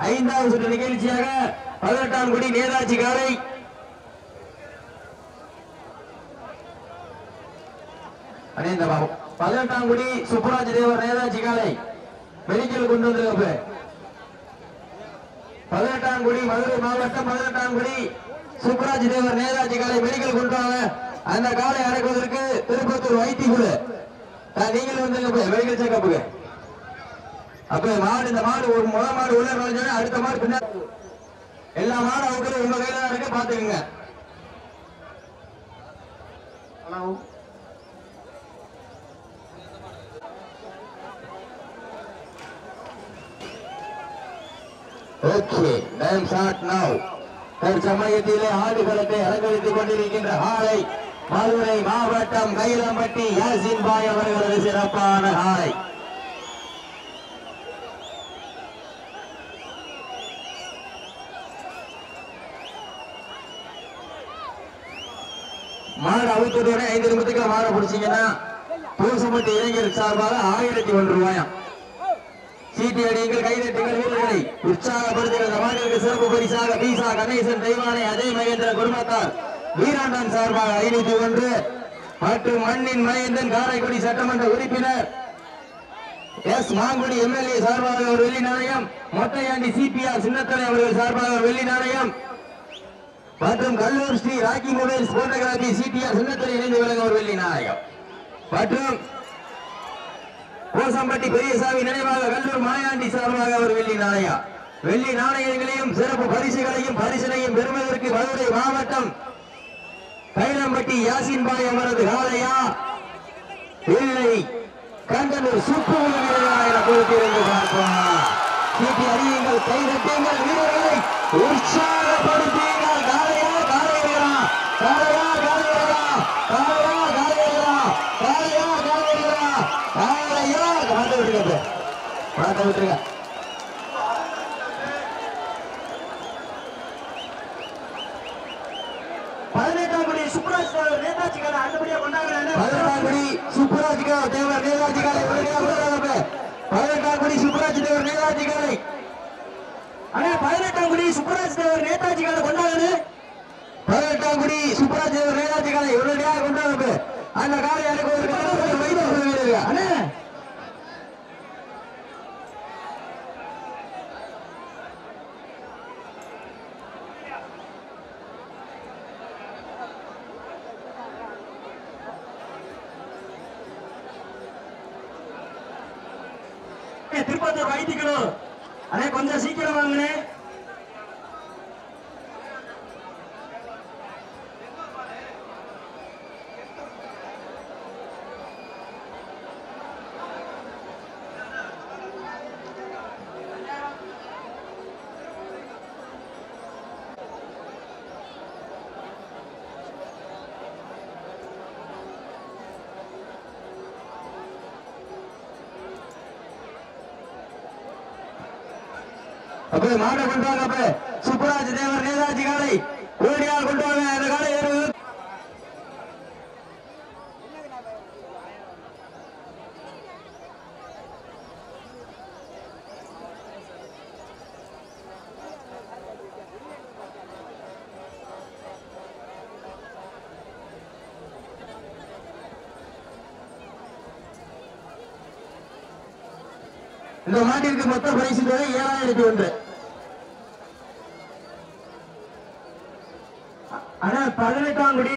ஐந்தாவது சுற்று நிகழ்ச்சியாக பதினெட்டாம் குடி நேதாஜி காலை அணிந்த பாபம் பதினெட்டாம் குடி சுப்பராஜ் தேவர் நேதாஜி காலை மெடிக்கல் கொண்டு வந்திருக்க பதினெட்டாம் குடி மதுரை மாவட்டம் பதினெட்டாம் குடி சுப்பராஜ் தேவர் நேதாஜி காலை மெடிக்கல் கொண்டு வாங்க அந்த காலை அடக்குவதற்கு திருப்பத்தூர் வைத்தி குழு நீங்கள் வந்து மெடிக்கல் செக்கப்புக்கு அப்ப மாடு இந்த மாடு ஒரு முத மாடு உள்ள நுழைஞ்சோடனே அடுத்த மாடு பின்னாடி எல்லா மாடும் அவுக்குறது உங்க கையில தான் இருக்கு பாத்துக்கங்க ஓகே டைம் ஷாட் நவ் தற்சமயத்திலே ஆடுகளத்தை அலங்கரித்துக் கொண்டிருக்கின்ற ஆலை மதுரை மாவட்டம் கைலம்பட்டி யாசின் பாய் அவர்களது சிறப்பான ஆலை மாடு அவுத்தோட ஐந்து நிமிடத்துக்கு மாட பிடிச்சீங்கன்னா பூசப்பட்டு இளைஞர் சார்பாக ஆயிரத்தி ஒன்று ரூபாயாம் சீட்டி அடியுங்கள் கைதட்டுங்கள் வீரர்களை உற்சாகப்படுத்துகிற இந்த மாநிலக்கு சிறப்பு பரிசாக பீசா கணேசன் தெய்வானை அஜய் மகேந்திர குடும்பத்தார் வீராண்டன் சார்பாக ஐநூத்தி ஒன்று மற்றும் மண்ணின் மகேந்திரன் காரைக்குடி சட்டமன்ற உறுப்பினர் எஸ் மாங்குடி எம்எல்ஏ சார்பாக ஒரு வெள்ளி நாணயம் மொட்டையாண்டி சிபிஆர் சின்னத்தலை அவர்கள் சார்பாக ஒரு வெள்ளி நாணயம் மற்றும் Kallur Sri Rocky mobiles photography CDR சின்னத்தில் இணைந்து விளங்க ஒரு வெள்ளி நாயகம் மற்றும் கோசம்பட்டி பெரியசாமி நினைவாக கல்லூர் மாயாண்டி சார்பாக ஒரு வெள்ளி நாணயம் வெள்ளி நாணயங்களையும் சிறப்பு பரிசுகளையும் பரிசனையும் பெறுவதற்கு மதுரை மாவட்டம் கைலம்பட்டி யாசின் பாய் அவரது காலையா இல்லை கண்டனூர் சுப்பு வீரர்களா என பொறுத்திருந்து பார்ப்போம் சீட்டி அறியுங்கள் கைதட்டுங்கள் வீரர்களை உற்சாகப்படுத்துங்கள் காலையா காலை வீரரா காலையா காலை வீரரா காலையா காலை வீரரா காலையா காலை வீரரா காலையா மாட்ட விட்டுருங்க மாட்ட விட்டுருங்க பதினெட்டாம் படி சுப்ராஜ் தேவர் நேதாஜி கடை அடுத்தபடியா கொண்டாடுறாங்க பதினெட்டாம் குடி சுப்புராஜ் கா- தேவர் நேதாஜி காலை உடனடியாக கொண்டாடுங்க. பதினெட்டாம் குடி சுப்புராஜ் தேவர் நேதாஜி காலை அண்ணா பதினெட்டாம் படி சுப்ராஜ் தேவர் நேதாஜி கடை கொண்டாடுறது பதினெட்டாம் குடி சுப்புராஜ் தேவர் நேதாஜி காலை உடனடியாக கொண்டாடுங்க அந்த காலை அனுப்புவதற்கு வைத்து வீரர்கள் அண்ணா திருப்பத்தூர் வைத்திக்கணும் அண்ணே கொஞ்சம் சீக்கிரம் வாங்கண்ணே அப்ப மாட கொண்டு வாங்க அப்ப சுப்புராஜ் தேவர் நேதாஜி காலை உடனடியாக கொண்டு வாங்க அந்த காலை ஏறுவது இந்த மாட்டிற்கு மொத்த பரிசு தொகை ஏழாயிரத்தி ஒன்று அண்ணா பதினெட்டாம் குடி